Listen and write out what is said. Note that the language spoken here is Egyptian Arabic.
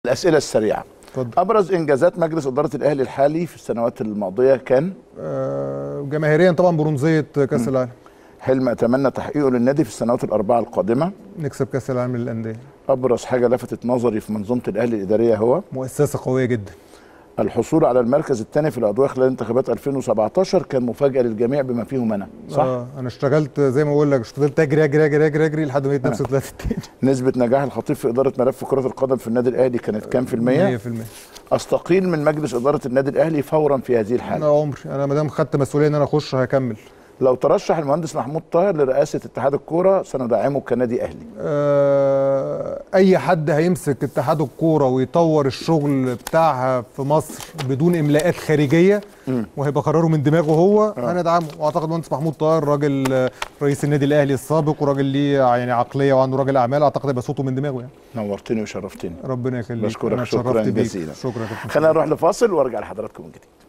الاسئله السريعه اتفضل ابرز انجازات مجلس اداره الاهلي الحالي في السنوات الماضيه كان آه جماهيريا طبعا برونزيه كاس العالم حلم اتمنى تحقيقه للنادي في السنوات الاربعه القادمه نكسب كاس العالم للانديه ابرز حاجه لفتت نظري في منظومه الاهلي الاداريه هو مؤسسه قويه جدا الحصول على المركز الثاني في الادويه خلال انتخابات 2017 كان مفاجاه للجميع بما فيهم انا صح آه انا اشتغلت زي ما بقول لك اشتغلت اجري اجري اجري اجري اجري لحد ما لقيت نفسي طلعت التاني نسبه نجاح الخطيب في اداره ملف كره القدم في النادي الاهلي كانت كام في الميه 100% استقيل من مجلس اداره النادي الاهلي فورا في هذه انا الحاله عمري انا ما دام خدت مسؤوليه ان انا اخش هكمل لو ترشح المهندس محمود طاهر لرئاسه اتحاد الكوره سندعمه كنادي اهلي آه اي حد هيمسك اتحاد الكوره ويطور الشغل بتاعها في مصر بدون املاءات خارجيه وهيبقى قراره من دماغه هو هندعمه واعتقد المهندس محمود طاهر راجل آه، رئيس النادي الاهلي السابق وراجل ليه يعني عقليه وعنده راجل اعمال اعتقد هيبقى صوته من دماغه يعني نورتني وشرفتني ربنا يخليك بشكرك أنا شكراً اتشرفت بيك. جزيلاً. شكرا يا كابتن خلينا نروح لفاصل وارجع لحضراتكم من جديد